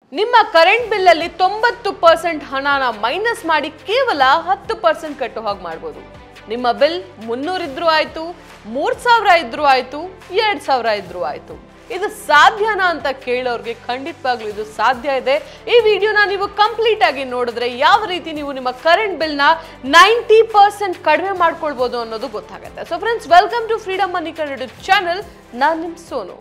ನಿಮ್ಮ current bill ಅಲ್ಲಿ ತೊಂಬತ್ತು ಪರ್ಸೆಂಟ್ ಹಣನ ಮೈನಸ್ ಮಾಡಿ ಕೇವಲ ಹತ್ತು ಪರ್ಸೆಂಟ್ ಕಟ್ಟೋ ಹಾಗೆ ಮಾಡ್ಬೋದು ನಿಮ್ಮ ಬಿಲ್ ಮುನ್ನೂರು ಇದ್ರೂ ಆಯ್ತು ಮೂರ್ ಸಾವಿರ ಇದ್ರೂ ಆಯ್ತು ಎರಡ್ ಸಾವಿರ ಇದ್ರೂ ಆಯ್ತು ಇದು ಸಾಧ್ಯನಾ ಅಂತ ಕೇಳೋರ್ಗೆ ಖಂಡಿತವಾಗ್ಲೂ ಇದು ಸಾಧ್ಯ ಇದೆ ಈ ವಿಡಿಯೋನ ನೀವು ಕಂಪ್ಲೀಟ್ ಆಗಿ ನೋಡಿದ್ರೆ ಯಾವ ರೀತಿ ನೀವು ನಿಮ್ಮ ಕರೆಂಟ್ ಬಿಲ್ನ ನೈಂಟಿ ಪರ್ಸೆಂಟ್ ಕಡಿಮೆ ಮಾಡ್ಕೊಳ್ಬೋದು ಅನ್ನೋದು ಗೊತ್ತಾಗುತ್ತೆ so friends welcome to freedom money Kannada channel ನಾನು ನಿಮ್ ಸೋನು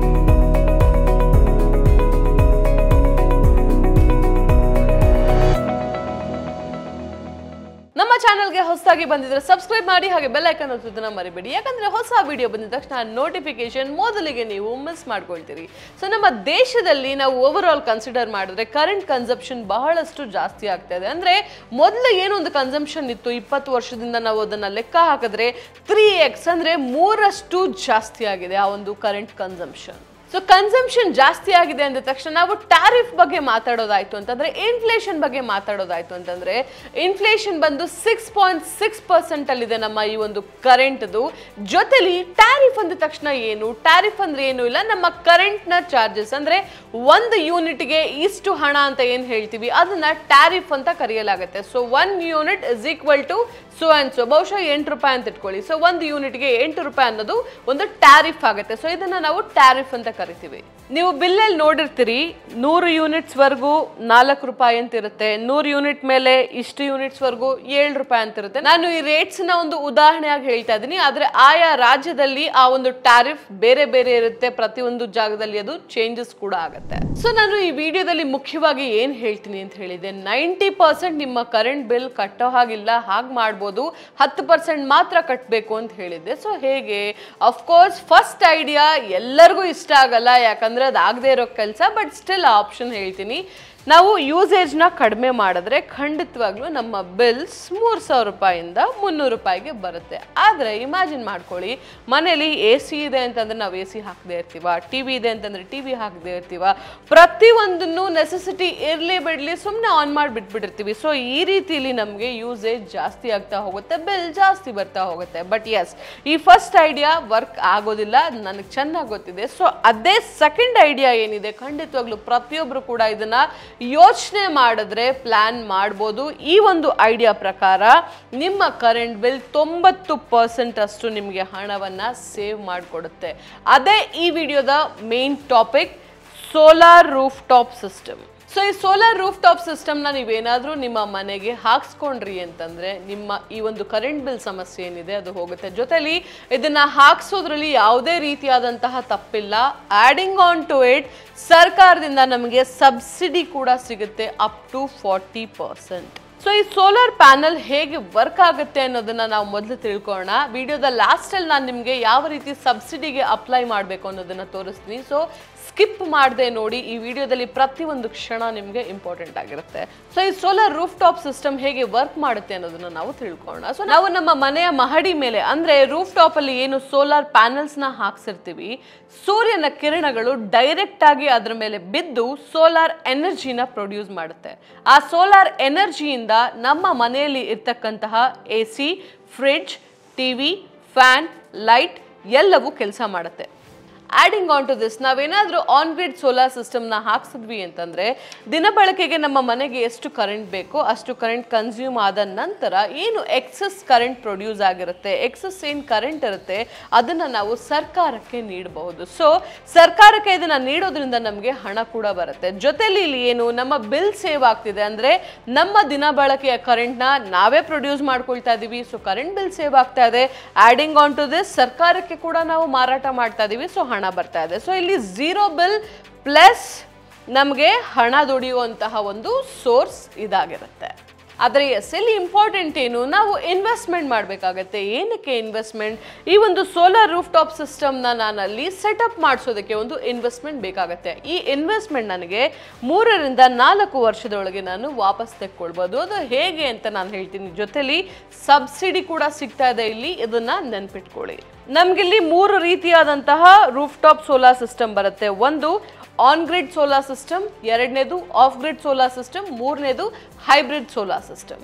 ನಮ್ಮ ಚಾನಲ್ಗೆ ಹೊಸದಾಗಿ ಬಂದಿದ್ರೆ ಸಬ್ಸ್ಕ್ರೈಬ್ ಮಾಡಿ ಹಾಗೆ ಬೆಲ್ ಐಕನ್ ಒತ್ತೋದನ್ನ ಮರಿಬೇಡಿ ಯಾಕಂದ್ರೆ ಹೊಸ ವಿಡಿಯೋ ಬಂದಿದ ತಕ್ಷಣ ನೋಟಿಫಿಕೇಶನ್ ಮೊದಲಿಗೆ ನೀವು ಮಿಸ್ ಮಾಡ್ಕೊಳ್ತೀರಿ ಸೊ ನಮ್ಮ ದೇಶದಲ್ಲಿ ನಾವು ಓವರ್ ಆಲ್ ಕನ್ಸಿಡರ್ ಮಾಡಿದ್ರೆ ಕರೆಂಟ್ ಕನ್ಸಂಪ್ಷನ್ ಬಹಳಷ್ಟು ಜಾಸ್ತಿ ಆಗ್ತಾ ಇದೆ ಅಂದ್ರೆ ಮೊದಲು ಏನೊಂದು ಕನ್ಸಂಪ್ಷನ್ ಇತ್ತು ಇಪ್ಪತ್ತು ವರ್ಷದಿಂದ ನಾವು ಅದನ್ನ ಲೆಕ್ಕ ಹಾಕಿದ್ರೆ ತ್ರೀ ಎಕ್ಸ್ ಅಂದ್ರೆ ಮೂರಷ್ಟು ಜಾಸ್ತಿ ಆಗಿದೆ ಆ ಒಂದು ಕರೆಂಟ್ ಕನ್ಸಂಪ್ಷನ್ ಸೊ ಕನ್ಸಂಪ್ಷನ್ ಜಾಸ್ತಿ ಆಗಿದೆ ಅಂದ ತಕ್ಷಣ ನಾವು ಟ್ಯಾರಿಫ್ ಬಗ್ಗೆ ಮಾತಾಡೋದಾಯ್ತು ಅಂತಂದ್ರೆ ಇನ್ಫ್ಲೇಷನ್ ಬಗ್ಗೆ ಮಾತಾಡೋದಾಯ್ತು ಅಂತಂದ್ರೆ ಇನ್ಫ್ಲೇಷನ್ ಬಂದು ಸಿಕ್ಸ್ ಪಾಯಿಂಟ್ ಸಿಕ್ಸ್ ಪರ್ಸೆಂಟ್ ಅಲ್ಲಿದೆ ನಮ್ಮ ಈ ಒಂದು ಕರೆಂಟ್ದು ಜೊತೆಲಿ ಟ್ಯಾರಿಫ್ ಅಂದ ತಕ್ಷಣ ಏನು ಟ್ಯಾರಿಫ್ ಅಂದ್ರೆ ಏನು ಇಲ್ಲ ನಮ್ಮ ಕರೆಂಟ್ ನ ಚಾರ್ಜಸ್ ಅಂದ್ರೆ ಒಂದು ಯೂನಿಟ್ಗೆ ಇಷ್ಟು ಹಣ ಅಂತ ಏನ್ ಹೇಳ್ತೀವಿ ಅದನ್ನ ಟ್ಯಾರಿಫ್ ಅಂತ ಕರೆಯಲಾಗುತ್ತೆ so one unit is equal to so and so ಬಹುಶಃ ಎಂಟು ರೂಪಾಯಿ ಅಂತ ಇಟ್ಕೊಳ್ಳಿ ಸೊ ಒಂದು ಯೂನಿಟ್ಗೆ ಎಂಟು ರೂಪಾಯಿ ಅನ್ನೋದು ಒಂದು ಟ್ಯಾರಿಫ್ ಆಗುತ್ತೆ ಸೊ ಇದನ್ನ ನಾವು ಟ್ಯಾರಿಫ್ ಅಂತ ಕರಿತೀವಿ ನೀವು ಬಿಲ್ಲಲ್ಲಿ ನೋಡಿರ್ತೀರಿ ನೂರು ಯೂನಿಟ್ಸ್ ವರೆಗೂ ನಾಲ್ಕು ರೂಪಾಯಿ ಅಂತ ಇರುತ್ತೆ ನೂರು ಯೂನಿಟ್ ಮೇಲೆ ಇಷ್ಟು ಯೂನಿಟ್ಸ್ ವರೆಗೂ ಏಳು ರೂಪಾಯಿ ಅಂತ ಇರುತ್ತೆ ನಾನು ಈ ರೇಟ್ಸ್ ನ ಒಂದು ಉದಾಹರಣೆಯಾಗಿ ಹೇಳ್ತಾ ಇದ್ದೀನಿ ಆದ್ರೆ ಆಯಾ ರಾಜ್ಯದಲ್ಲಿ ಆ ಒಂದು ಟ್ಯಾರಿಫ್ ಬೇರೆ ಬೇರೆ ಇರುತ್ತೆ ಪ್ರತಿಯೊಂದು ಜಾಗದಲ್ಲಿ ಅದು ಚೇಂಜಸ್ ಕೂಡ ಆಗುತ್ತೆ ಸೊ ನಾನು ಈ ವಿಡಿಯೋದಲ್ಲಿ ಮುಖ್ಯವಾಗಿ ಏನ್ ಹೇಳ್ತೀನಿ ಅಂತ ಹೇಳಿದೆ ನೈಂಟಿ ಪರ್ಸೆಂಟ್ ನಿಮ್ಮ ಕರೆಂಟ್ ಬಿಲ್ ಕಟ್ಟೋ ಹಾಗಿಲ್ಲ ಹಾಗೆ ಮಾಡ್ಬೋದು ಹತ್ತು ಪರ್ಸೆಂಟ್ ಮಾತ್ರ ಕಟ್ಟಬೇಕು ಅಂತ ಹೇಳಿದ್ದೆ ಸೊ ಹೇಗೆ ಅಫ್ಕೋರ್ಸ್ ಫಸ್ಟ್ ಐಡಿಯಾ ಎಲ್ಲರಿಗೂ ಇಷ್ಟ ಆಗಲ್ಲ ಯಾಕಂದ್ರೆ ಅದು ಆಗದೆ ಇರೋ ಕೆಲಸ ಬಟ್ ಸ್ಟಿಲ್ ಆಪ್ಷನ್ ಹೇಳ್ತೀನಿ ನಾವು ಯೂಸೇಜ್ನ ಕಡಿಮೆ ಮಾಡಿದ್ರೆ ಖಂಡಿತವಾಗ್ಲೂ ನಮ್ಮ ಬಿಲ್ಸ್ ಮೂರು ಸಾವಿರ ರೂಪಾಯಿಂದ ಮುನ್ನೂರು ರೂಪಾಯಿಗೆ ಬರುತ್ತೆ ಆದರೆ ಇಮ್ಯಾಜಿನ್ ಮಾಡ್ಕೊಳ್ಳಿ ಮನೇಲಿ ಎ ಸಿ ಇದೆ ಅಂತಂದ್ರೆ ನಾವು ಎ ಸಿ ಹಾಕದೇ ಇರ್ತೀವ ಟಿ ವಿ ಇದೆ ಅಂತಂದ್ರೆ ಟಿ ವಿ ಹಾಕದೇ ಇರ್ತೀವ ಪ್ರತಿಯೊಂದನ್ನು ನೆಸೆಸಿಟಿ ಇರಲಿ ಬಿಡಲಿ ಸುಮ್ಮನೆ ಆನ್ ಮಾಡಿ ಬಿಟ್ಬಿಟ್ಟಿರ್ತೀವಿ ಸೊ ಈ ರೀತಿಲಿ ನಮಗೆ ಯೂಸೇಜ್ ಜಾಸ್ತಿ ಆಗ್ತಾ ಹೋಗುತ್ತೆ ಬಿಲ್ ಜಾಸ್ತಿ ಬರ್ತಾ ಹೋಗುತ್ತೆ ಬಟ್ ಎಸ್ ಈ ಫಸ್ಟ್ ಐಡಿಯಾ ವರ್ಕ್ ಆಗೋದಿಲ್ಲ ನನಗೆ ಚೆನ್ನಾಗಿ ಗೊತ್ತಿದೆ ಸೊ ಅದೇ ಸೆಕೆಂಡ್ ಐಡಿಯಾ ಏನಿದೆ ಖಂಡಿತವಾಗ್ಲೂ ಪ್ರತಿಯೊಬ್ಬರು ಕೂಡ ಇದನ್ನ ಯೋಚನೆ ಮಾಡಿದ್ರೆ ಪ್ಲಾನ್ ಮಾಡ್ಬೋದು ಈ ಒಂದು ಐಡಿಯಾ ಪ್ರಕಾರ ನಿಮ್ಮ ಕರೆಂಟ್ ಬಿಲ್ ತೊಂಬತ್ತು ಪರ್ಸೆಂಟ್ ಅಷ್ಟು ನಿಮಗೆ ಹಣವನ್ನ ಸೇವ್ ಮಾಡಿಕೊಡುತ್ತೆ ಅದೇ ಈ ವಿಡಿಯೋದ main topic solar roof top system so ಈ ಸೋಲಾರ್ ರೂಫ್ ಟಾಪ್ ಸಿಸ್ಟಮ್ನ ನೀವೇನಾದರೂ ನಿಮ್ಮ ಮನೆಗೆ ಹಾಕ್ಸ್ಕೊಂಡ್ರಿ ಅಂತಂದ್ರೆ ನಿಮ್ಮ ಈ ಒಂದು ಕರೆಂಟ್ ಬಿಲ್ ಸಮಸ್ಯೆ ಏನಿದೆ ಅದು ಹೋಗುತ್ತೆ ಜೊತೆಲಿ ಇದನ್ನ ಹಾಕ್ಸೋದ್ರಲ್ಲಿ ಯಾವುದೇ ರೀತಿಯಾದಂತಹ ತಪ್ಪಿಲ್ಲ ಆಡಿಂಗ್ ಆನ್ ಟು ಇಟ್ ಸರ್ಕಾರದಿಂದ ನಮಗೆ ಸಬ್ಸಿಡಿ ಕೂಡ ಸಿಗುತ್ತೆ up to forty percent so ಈ ಸೋಲಾರ್ ಪ್ಯಾನಲ್ ಹೇಗೆ ವರ್ಕ್ ಆಗುತ್ತೆ ಅನ್ನೋದನ್ನ ನಾವು ಮೊದಲು ತಿಳ್ಕೊಳ್ಳೋಣ ವಿಡಿಯೋದ ಲಾಸ್ಟಲ್ಲಿ ನಾನು ನಿಮಗೆ ಯಾವ ರೀತಿ ಸಬ್ಸಿಡಿಗೆ ಅಪ್ಲೈ ಮಾಡಬೇಕು ಅನ್ನೋದನ್ನ ತೋರಿಸ್ತೀನಿ ಸೊ ಸ್ಕಿಪ್ ಮಾಡದೆ ನೋಡಿ ಈ ವಿಡಿಯೋದಲ್ಲಿ ಪ್ರತಿಯೊಂದು ಕ್ಷಣ ನಿಮಗೆ ಇಂಪಾರ್ಟೆಂಟ್ ಆಗಿರುತ್ತೆ ಸೊ ಈ ಸೋಲಾರ್ ರೂಫ್ ಟಾಪ್ ಸಿಸ್ಟಮ್ ಹೇಗೆ ವರ್ಕ್ ಮಾಡುತ್ತೆ ಅನ್ನೋದನ್ನ ನಾವು ತಿಳ್ಕೊಳ್ಳೋಣ ಸೊ ನಾವು ನಮ್ಮ ಮನೆಯ ಮಹಡಿ ಮೇಲೆ ಅಂದ್ರೆ ರೂಫ್ ಟಾಪ್ ಅಲ್ಲಿ ಏನು ಸೋಲಾರ್ ಪ್ಯಾನಲ್ಸ್ ನ ಹಾಕ್ಸಿರ್ತೀವಿ ಸೂರ್ಯನ ಕಿರಣಗಳು ಡೈರೆಕ್ಟ್ ಆಗಿ ಅದ್ರ ಮೇಲೆ ಬಿದ್ದು ಸೋಲಾರ್ ಎನರ್ಜಿನ ಪ್ರೊಡ್ಯೂಸ್ ಮಾಡುತ್ತೆ ಆ ಸೋಲಾರ್ ಎನರ್ಜಿಯಿಂದ ನಮ್ಮ ಮನೆಯಲ್ಲಿ ಇರ್ತಕ್ಕಂತಹ A C fridge TV fan light ಎಲ್ಲವೂ ಕೆಲಸ ಮಾಡುತ್ತೆ ಆಡಿಂಗ್ ಆನ್ ಟು ದಿಸ್ ನಾವೇನಾದರೂ ಆನ್ ಗ್ರಿಡ್ ಸೋಲಾರ್ ಸಿಸ್ಟಮ್ನ ಹಾಕ್ಸಿದ್ವಿ ಅಂತಂದರೆ ದಿನಬಳಕೆಗೆ ನಮ್ಮ ಮನೆಗೆ ಎಷ್ಟು ಕರೆಂಟ್ ಬೇಕೋ ಅಷ್ಟು ಕರೆಂಟ್ ಕನ್ಸ್ಯೂಮ್ ಆದ ನಂತರ ಏನು ಎಕ್ಸಸ್ ಕರೆಂಟ್ ಪ್ರೊಡ್ಯೂಸ್ ಆಗಿರುತ್ತೆ ಎಕ್ಸಸ್ ಏನು ಕರೆಂಟ್ ಇರುತ್ತೆ ಅದನ್ನು ನಾವು ಸರ್ಕಾರಕ್ಕೆ ನೀಡಬಹುದು ಸೊ ಸರ್ಕಾರಕ್ಕೆ ಇದನ್ನು ನೀಡೋದ್ರಿಂದ ನಮಗೆ ಹಣ ಕೂಡ ಬರುತ್ತೆ ಜೊತೆಲಿ ಇಲ್ಲಿ ಏನು ನಮ್ಮ ಬಿಲ್ ಸೇವ್ ಆಗ್ತಿದೆ ಅಂದರೆ ನಮ್ಮ ದಿನ ಬಳಕೆಯ ಕರೆಂಟ್ನ ನಾವೇ ಪ್ರೊಡ್ಯೂಸ್ ಮಾಡ್ಕೊಳ್ತಾ ಇದ್ದೀವಿ ಸೊ ಕರೆಂಟ್ ಬಿಲ್ ಸೇವ್ ಆಗ್ತಾ ಇದೆ ಆಡಿಂಗ್ ಆನ್ ಟು ದಿಸ್ ಸರ್ಕಾರಕ್ಕೆ ಕೂಡ ನಾವು ಮಾರಾಟ ಮಾಡ್ತಾ ಇದ್ದೀವಿ ಸೊ ಹಣ ಬರ್ತಾ ಇದೆ ಸೊ ಇಲ್ಲಿ ಝೀರೋ ಬಿಲ್ ಪ್ಲಸ್ ನಮಗೆ ಹಣ ದುಡಿಯುವಂತಹ ಒಂದು ಸೋರ್ಸ್ ಇದಾಗಿರುತ್ತೆ ಆದರೆ ಎಸ್ ಇಲ್ಲಿ ಇಂಪಾರ್ಟೆಂಟ್ ಏನು ನಾವು ಇನ್ವೆಸ್ಟ್ಮೆಂಟ್ ಮಾಡಬೇಕಾಗತ್ತೆ ಏನಕ್ಕೆ ಇನ್ವೆಸ್ಟ್ಮೆಂಟ್ ಈ ಒಂದು ಸೋಲಾರ್ ರೂಫ್ ಟಾಪ್ ಸಿಸ್ಟಮ್ನ ನಾನಲ್ಲಿ ಸೆಟಪ್ ಮಾಡಿಸೋದಕ್ಕೆ ಒಂದು ಇನ್ವೆಸ್ಟ್ಮೆಂಟ್ ಬೇಕಾಗತ್ತೆ ಈ ಇನ್ವೆಸ್ಟ್ಮೆಂಟ್ ನನಗೆ ಮೂರರಿಂದ ನಾಲ್ಕು ವರ್ಷದೊಳಗೆ ನಾನು ವಾಪಸ್ ತೆಕ್ಕೊಳ್ಬೋದು ಅದು ಹೇಗೆ ಅಂತ ನಾನು ಹೇಳ್ತೀನಿ ಜೊತೆಲಿ ಸಬ್ಸಿಡಿ ಕೂಡ ಸಿಗ್ತಾ ಇದೆ ಇಲ್ಲಿ ಇದನ್ನ ನೆನ್ಪಿಟ್ಕೊಳ್ಳಿ ನಮ್ಗಿಲ್ಲಿ ಮೂರು ರೀತಿಯಾದಂತಹ ರೂಫ್ ಟಾಪ್ ಸೋಲಾರ್ ಸಿಸ್ಟಮ್ ಬರುತ್ತೆ ಒಂದು ಆನ್ ಗ್ರಿಡ್ ಸೋಲಾರ್ ಸಿಸ್ಟಮ್ ಎರಡನೇದು ಆಫ್ ಗ್ರಿಡ್ ಸೋಲಾರ್ ಸಿಸ್ಟಮ್ ಮೂರನೇದು ಹೈಬ್ರಿಡ್ ಸೋಲಾರ್ ಸಿಸ್ಟಮ್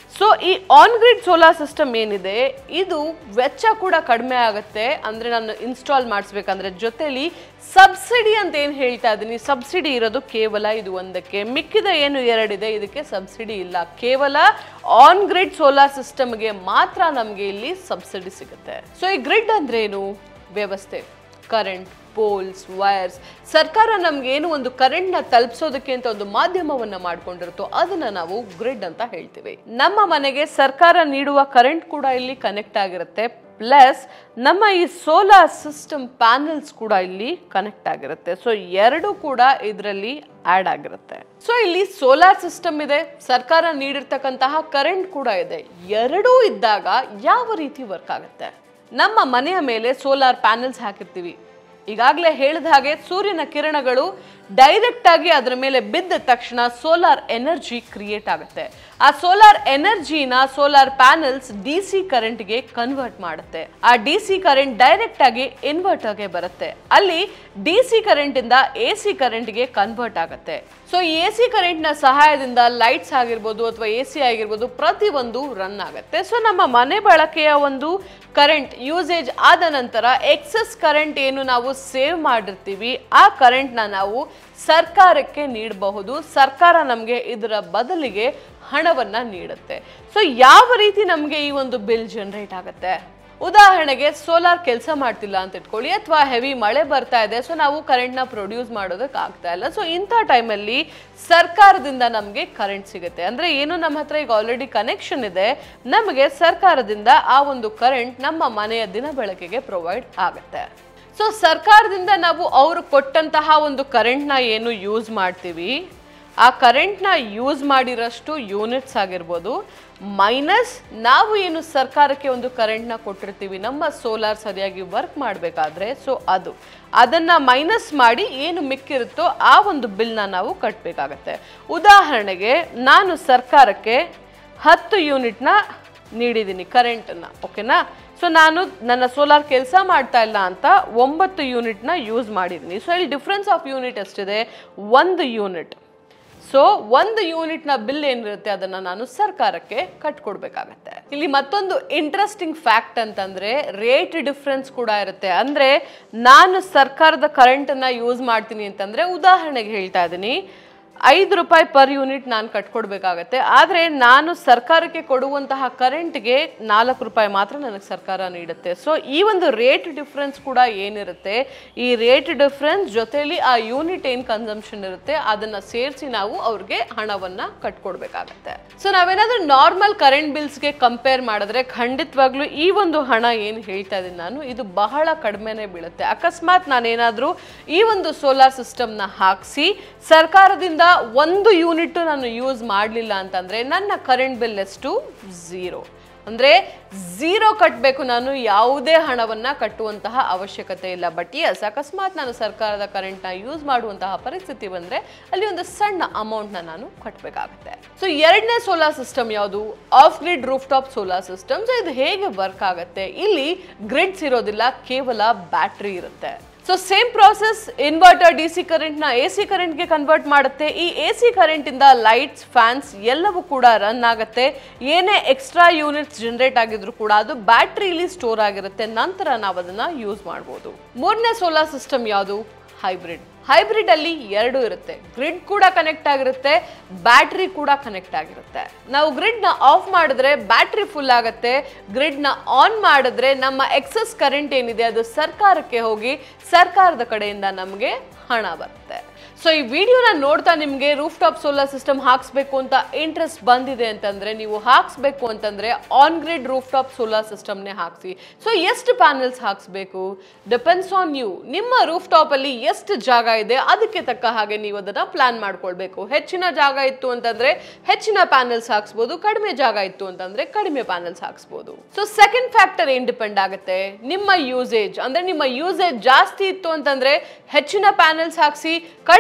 ಸೊ ಈ ಆನ್ ಗ್ರಿಡ್ ಸೋಲಾರ್ ಸಿಸ್ಟಮ್ ಏನಿದೆ ಇದು ವೆಚ್ಚ ಕೂಡ ಕಡಿಮೆ ಆಗುತ್ತೆ ಅಂದ್ರೆ ನಾನು ಇನ್ಸ್ಟಾಲ್ ಮಾಡಿಸ್ಬೇಕಂದ್ರೆ ಜೊತೆಲಿ ಸಬ್ಸಿಡಿ ಅಂತ ಏನು ಹೇಳ್ತಾ ಇದ್ದೀನಿ ಸಬ್ಸಿಡಿ ಇರೋದು ಕೇವಲ ಇದು ಒಂದಕ್ಕೆ ಮಿಕ್ಕಿದ ಏನು ಎರಡಿದೆ ಇದಕ್ಕೆ ಸಬ್ಸಿಡಿ ಇಲ್ಲ ಕೇವಲ ಆನ್ ಗ್ರಿಡ್ ಸೋಲಾರ್ ಸಿಸ್ಟಮ್ಗೆ ಮಾತ್ರ ನಮಗೆ ಇಲ್ಲಿ ಸಬ್ಸಿಡಿ ಸಿಗುತ್ತೆ ಸೊ ಈ ಗ್ರಿಡ್ ಅಂದ್ರೆ ಏನು ವ್ಯವಸ್ಥೆ ಕರೆಂಟ್ ಪೋಲ್ಸ್ ವೈರ್ಸ್ ಸರ್ಕಾರ ನಮ್ಗೆ ಏನು ಒಂದು ಕರೆಂಟ್ ನ ತಲುಪಿಸೋದಕ್ಕೆ ಅಂತ ಒಂದು ಮಾಧ್ಯಮವನ್ನ ಮಾಡ್ಕೊಂಡಿರುತ್ತೋ ಅದನ್ನ ನಾವು ಗ್ರಿಡ್ ಅಂತ ಹೇಳ್ತೀವಿ ನಮ್ಮ ಮನೆಗೆ ಸರ್ಕಾರ ನೀಡುವ ಕರೆಂಟ್ ಕೂಡ ಇಲ್ಲಿ ಕನೆಕ್ಟ್ ಆಗಿರುತ್ತೆ ಪ್ಲಸ್ ನಮ್ಮ ಈ ಸೋಲಾರ್ ಸಿಸ್ಟಮ್ ಪ್ಯಾನಲ್ಸ್ ಕೂಡ ಇಲ್ಲಿ ಕನೆಕ್ಟ್ ಆಗಿರುತ್ತೆ ಸೊ ಎರಡು ಕೂಡ ಇದರಲ್ಲಿ ಆಡ್ ಆಗಿರುತ್ತೆ ಸೊ ಇಲ್ಲಿ ಸೋಲಾರ್ ಸಿಸ್ಟಮ್ ಇದೆ ಸರ್ಕಾರ ನೀಡಿರ್ತಕ್ಕಂತಹ ಕರೆಂಟ್ ಕೂಡ ಇದೆ ಎರಡೂ ಇದ್ದಾಗ ಯಾವ ರೀತಿ ವರ್ಕ್ ಆಗುತ್ತೆ ನಮ್ಮ ಮನೆಯ ಮೇಲೆ ಸೋಲಾರ್ ಪ್ಯಾನಲ್ಸ್ ಹಾಕಿರ್ತೀವಿ ಈಗಾಗಲೇ ಹೇಳಿದ ಹಾಗೆ ಸೂರ್ಯನ ಕಿರಣಗಳು ಡೈರೆಕ್ಟ್ ಆಗಿ ಅದರ ಮೇಲೆ ಬಿದ್ದ ತಕ್ಷಣ ಸೋಲಾರ್ ಎನರ್ಜಿ ಕ್ರಿಯೇಟ್ ಆಗುತ್ತೆ ಆ ಸೋಲಾರ್ ಎನರ್ಜಿನ ಸೋಲಾರ್ ಪ್ಯಾನಲ್ಸ್ ಡಿ ಸಿ ಕರೆಂಟ್ಗೆ ಕನ್ವರ್ಟ್ ಮಾಡುತ್ತೆ ಆ ಡಿ ಸಿ ಕರೆಂಟ್ ಡೈರೆಕ್ಟ್ ಆಗಿ ಇನ್ವರ್ಟರ್ಗೆ ಬರುತ್ತೆ ಅಲ್ಲಿ ಡಿ ಸಿ ಕರೆಂಟ್ ಇಂದ ಎ ಸಿ ಕರೆಂಟ್ಗೆ ಕನ್ವರ್ಟ್ ಆಗುತ್ತೆ ಸೊ ಎ ಸಿ ಕರೆಂಟ್ ನ ಸಹಾಯದಿಂದ ಲೈಟ್ಸ್ ಆಗಿರ್ಬೋದು ಅಥವಾ ಎ ಸಿ ಆಗಿರ್ಬೋದು ಪ್ರತಿಯೊಂದು ರನ್ ಆಗುತ್ತೆ ಸೊ ನಮ್ಮ ಮನೆ ಬಳಕೆಯ ಒಂದು ಕರೆಂಟ್ ಯೂಸೇಜ್ ಆದ ನಂತರ ಎಕ್ಸಸ್ ಕರೆಂಟ್ ಏನು ನಾವು ಸೇವ್ ಮಾಡಿರ್ತೀವಿ ಆ ಕರೆಂಟ್ನ ನಾವು ಸರ್ಕಾರಕ್ಕೆ ನೀಡಬಹುದು ಸರ್ಕಾರ ನಮಗೆ ಇದರ ಬದಲಿಗೆ ಹಣವನ್ನ ನೀಡುತ್ತೆ ಸೊ ಯಾವ ರೀತಿ ನಮಗೆ ಈ ಒಂದು ಬಿಲ್ ಜನರೇಟ್ ಆಗುತ್ತೆ ಉದಾಹರಣೆಗೆ ಸೋಲಾರ್ ಕೆಲಸ ಮಾಡ್ತಿಲ್ಲ ಅಂತ ಇಟ್ಕೊಳ್ಳಿ ಅಥವಾ ಹೆವಿ ಮಳೆ ಬರ್ತಾ ಇದೆ ಸೊ ನಾವು ಕರೆಂಟ್ನ ಪ್ರೊಡ್ಯೂಸ್ ಮಾಡೋದಕ್ಕೆ ಆಗ್ತಾ ಇಲ್ಲ ಸೊ ಇಂಥ ಟೈಮಲ್ಲಿ ಸರ್ಕಾರದಿಂದ ನಮಗೆ ಕರೆಂಟ್ ಸಿಗುತ್ತೆ ಅಂದ್ರೆ ಏನು ನಮ್ಮ ಹತ್ರ ಈಗ ಆಲ್ರೆಡಿ ಕನೆಕ್ಷನ್ ಇದೆ ನಮಗೆ ಸರ್ಕಾರದಿಂದ ಆ ಒಂದು ಕರೆಂಟ್ ನಮ್ಮ ಮನೆಯ ದಿನ ಬೆಳಕಿಗೆ ಪ್ರೊವೈಡ್ ಆಗುತ್ತೆ ಸೊ ಸರ್ಕಾರದಿಂದ ನಾವು ಅವರು ಕೊಟ್ಟಂತಹ ಒಂದು ಕರೆಂಟ್ನ ಏನು ಯೂಸ್ ಮಾಡ್ತೀವಿ ಆ ಕರೆಂಟ್ನ ಯೂಸ್ ಮಾಡಿರೋಷ್ಟು ಯೂನಿಟ್ಸ್ ಆಗಿರ್ಬೋದು ಮೈನಸ್ ನಾವು ಏನು ಸರ್ಕಾರಕ್ಕೆ ಒಂದು ಕರೆಂಟ್ನ ಕೊಟ್ಟಿರ್ತೀವಿ ನಮ್ಮ ಸೋಲಾರ್ ಸರಿಯಾಗಿ ವರ್ಕ್ ಮಾಡಬೇಕಾದ್ರೆ ಸೊ ಅದು ಅದನ್ನು ಮೈನಸ್ ಮಾಡಿ ಏನು ಮಿಕ್ಕಿರುತ್ತೋ ಆ ಒಂದು ಬಿಲ್ನ ನಾವು ಕಟ್ಟಬೇಕಾಗತ್ತೆ ಉದಾಹರಣೆಗೆ ನಾನು ಸರ್ಕಾರಕ್ಕೆ ಹತ್ತು ಯೂನಿಟ್ನ ನೀಡಿದ್ದೀನಿ ಕರೆಂಟನ್ನು ಓಕೆನಾ ಸೊ ನಾನು ನನ್ನ ಸೋಲಾರ್ ಕೆಲಸ ಮಾಡ್ತಾ ಇಲ್ಲ ಅಂತ ಒಂಬತ್ತು ಯೂನಿಟ್ನ ಯೂಸ್ ಮಾಡಿದ್ದೀನಿ ಸೊ ಇಲ್ಲಿ ಡಿಫ್ರೆನ್ಸ್ ಆಫ್ ಯೂನಿಟ್ ಎಷ್ಟಿದೆ ಒಂದು ಯೂನಿಟ್ ಸೊ ಒಂದು ಯೂನಿಟ್ನ ಬಿಲ್ ಏನಿರುತ್ತೆ ಅದನ್ನ ನಾನು ಸರ್ಕಾರಕ್ಕೆ ಕಟ್ಕೊಡ್ಬೇಕಾಗತ್ತೆ ಇಲ್ಲಿ ಮತ್ತೊಂದು ಇಂಟ್ರೆಸ್ಟಿಂಗ್ ಫ್ಯಾಕ್ಟ್ ಅಂತಂದ್ರೆ ರೇಟ್ ಡಿಫ್ರೆನ್ಸ್ ಕೂಡ ಇರುತ್ತೆ ಅಂದ್ರೆ ನಾನು ಸರ್ಕಾರದ ಕರೆಂಟನ್ನ ಯೂಸ್ ಮಾಡ್ತೀನಿ ಅಂತಂದ್ರೆ ಉದಾಹರಣೆಗೆ ಹೇಳ್ತಾ ಇದ್ದೀನಿ ಐದು ರೂಪಾಯಿ ಪರ್ ಯೂನಿಟ್ ನಾನು ಕಟ್ಕೊಡ್ಬೇಕಾಗತ್ತೆ ಆದರೆ ನಾನು ಸರ್ಕಾರಕ್ಕೆ ಕೊಡುವಂತಹ ಕರೆಂಟ್ಗೆ ನಾಲ್ಕು ರೂಪಾಯಿ ಮಾತ್ರ ನನಗೆ ಸರ್ಕಾರ ನೀಡುತ್ತೆ ಸೊ ಈ ಒಂದು ರೇಟ್ ಡಿಫ್ರೆನ್ಸ್ ಕೂಡ ಏನಿರುತ್ತೆ ಈ ರೇಟ್ ಡಿಫ್ರೆನ್ಸ್ ಜೊತೆಲಿ ಆ ಯೂನಿಟ್ ಏನು ಕನ್ಸಂಪ್ಷನ್ ಇರುತ್ತೆ ಅದನ್ನ ಸೇರಿಸಿ ನಾವು ಅವ್ರಿಗೆ ಹಣವನ್ನ ಕಟ್ಕೊಡ್ಬೇಕಾಗತ್ತೆ ಸೊ ನಾವೇನಾದ್ರೂ ನಾರ್ಮಲ್ ಕರೆಂಟ್ ಬಿಲ್ಸ್ಗೆ ಕಂಪೇರ್ ಮಾಡಿದ್ರೆ ಖಂಡಿತವಾಗ್ಲೂ ಈ ಒಂದು ಹಣ ಏನು ಹೇಳ್ತಾ ಇದ್ದೀನಿ ನಾನು ಇದು ಬಹಳ ಕಡಿಮೆನೇ ಬೀಳುತ್ತೆ ಅಕಸ್ಮಾತ್ ನಾನೇನಾದ್ರೂ ಈ ಒಂದು ಸೋಲಾರ್ ಸಿಸ್ಟಮ್ನ ಹಾಕಿಸಿ ಸರ್ಕಾರದಿಂದ ಒಂದು ಯೂನಿಟ್ ನಾನು ಯೂಸ್ ಮಾಡಲಿಲ್ಲ ಅಂತಂದ್ರೆ ನನ್ನ ಕರೆಂಟ್ ಬಿಲ್ ಎಷ್ಟು ಝೀರೋ ಅಂದ್ರೆ ಝೀರೋ ಕಟ್ಟಬೇಕು ನಾನು ಯಾವುದೇ ಹಣವನ್ನ ಕಟ್ಟುವಂತಹ ಅವಶ್ಯಕತೆ ಇಲ್ಲ ಬಟ್ ಎಸ್ ಅಕಸ್ಮಾತ್ ನಾನು ಸರ್ಕಾರದ ಕರೆಂಟ್ನ ಯೂಸ್ ಮಾಡುವಂತಹ ಪರಿಸ್ಥಿತಿ ಬಂದ್ರೆ ಅಲ್ಲಿ ಒಂದು ಸಣ್ಣ ಅಮೌಂಟ್ನ ನಾನು ಕಟ್ಟಬೇಕಾಗುತ್ತೆ ಸೊ ಎರಡನೇ ಸೋಲಾರ್ ಸಿಸ್ಟಮ್ ಯಾವುದು off grid roof top solar system so ಇದು ಹೇಗೆ ವರ್ಕ್ ಆಗುತ್ತೆ ಇಲ್ಲಿ ಗ್ರಿಡ್ಸ್ ಇರೋದಿಲ್ಲ ಕೇವಲ ಬ್ಯಾಟ್ರಿ ಇರುತ್ತೆ so same process inverter D C ಕರೆಂಟ್ನ ಎ ಸಿ ಕರೆಂಟ್ಗೆ ಕನ್ವರ್ಟ್ ಮಾಡುತ್ತೆ ಈ ಎ ಸಿ ಕರೆಂಟಿಂದ ಲೈಟ್ಸ್ ಫ್ಯಾನ್ಸ್ ಎಲ್ಲವೂ ಕೂಡ ರನ್ ಆಗುತ್ತೆ ಏನೇ ಎಕ್ಸ್ಟ್ರಾ ಯೂನಿಟ್ಸ್ ಜನರೇಟ್ ಆಗಿದ್ರು ಕೂಡ ಅದು ಬ್ಯಾಟ್ರಿಲಿ ಸ್ಟೋರ್ ಆಗಿರುತ್ತೆ ನಂತರ ನಾವು ಅದನ್ನ ಯೂಸ್ ಮಾಡ್ಬೋದು ಮೂರನೇ ಸೋಲಾರ್ ಸಿಸ್ಟಮ್ ಯಾವುದು ಹೈಬ್ರಿಡ್ ಹೈಬ್ರಿಡ್ ಅಲ್ಲಿ ಎರಡು ಇರುತ್ತೆ ಗ್ರಿಡ್ ಕೂಡ ಕನೆಕ್ಟ್ ಆಗಿರುತ್ತೆ ಬ್ಯಾಟ್ರಿ ಕೂಡ ಕನೆಕ್ಟ್ ಆಗಿರುತ್ತೆ ನಾವು ಗ್ರಿಡ್ ನ ಆಫ್ ಮಾಡಿದ್ರೆ ಬ್ಯಾಟ್ರಿ ಫುಲ್ ಆಗುತ್ತೆ ಗ್ರಿಡ್ ನ ಆನ್ ಮಾಡಿದ್ರೆ ನಮ್ಮ ಎಕ್ಸಸ್ ಕರೆಂಟ್ ಏನಿದೆ ಅದು ಸರ್ಕಾರಕ್ಕೆ ಹೋಗಿ ಸರ್ಕಾರದ ಕಡೆಯಿಂದ ನಮಗೆ ಹಣ ಬರುತ್ತೆ ಸೊ ಈ ವಿಡಿಯೋನ ನೋಡ್ತಾ ನಿಮಗೆ ರೂಫ್ ಟಾಪ್ ಸೋಲಾರ್ ಸಿಸ್ಟಮ್ ಹಾಕ್ಸ್ಬೇಕು ಅಂತ ಇಂಟ್ರೆಸ್ಟ್ ಬಂದಿದೆ ಅಂತಂದ್ರೆ ನೀವು ಹಾಕ್ಸ್ಬೇಕು ಅಂತಂದ್ರೆ on grid roof top solar ಸಿಸ್ಟಮ್ನೇ ಹಾಕ್ಸಿ ಸೊ ಎಷ್ಟು ಪ್ಯಾನಲ್ಸ್ ಹಾಕ್ಸ್ಬೇಕು ಡಿಪೆಂಡ್ಸ್ ಆನ್ ಯು ನಿಮ್ಮ ರೂಫ್ ಟಾಪ್ ಅಲ್ಲಿ ಎಷ್ಟು ಜಾಗ ಇದೆ ಅದಕ್ಕೆ ತಕ್ಕ ಹಾಗೆ ನೀವು ಅದನ್ನ ಪ್ಲಾನ್ ಮಾಡ್ಕೊಳ್ಬೇಕು ಹೆಚ್ಚಿನ ಜಾಗ ಇತ್ತು ಅಂತಂದ್ರೆ ಹೆಚ್ಚಿನ ಪ್ಯಾನಲ್ಸ್ ಹಾಕ್ಸ್ಬೋದು ಕಡಿಮೆ ಜಾಗ ಇತ್ತು ಅಂತಂದ್ರೆ ಕಡಿಮೆ ಪ್ಯಾನಲ್ಸ್ ಹಾಕ್ಸ್ಬೋದು ಸೊ ಸೆಕೆಂಡ್ ಫ್ಯಾಕ್ಟರ್ ಏನ್ ಡಿಪೆಂಡ್ ಆಗುತ್ತೆ ನಿಮ್ಮ ಯೂಸೇಜ್ ಅಂದ್ರೆ ನಿಮ್ಮ ಯೂಸೇಜ್ ಜಾಸ್ತಿ ಇತ್ತು ಅಂತಂದ್ರೆ ಹೆಚ್ಚಿನ ಪ್ಯಾನಲ್ಸ್ ಹಾಕ್ಸಿ ಕಡಿಮೆ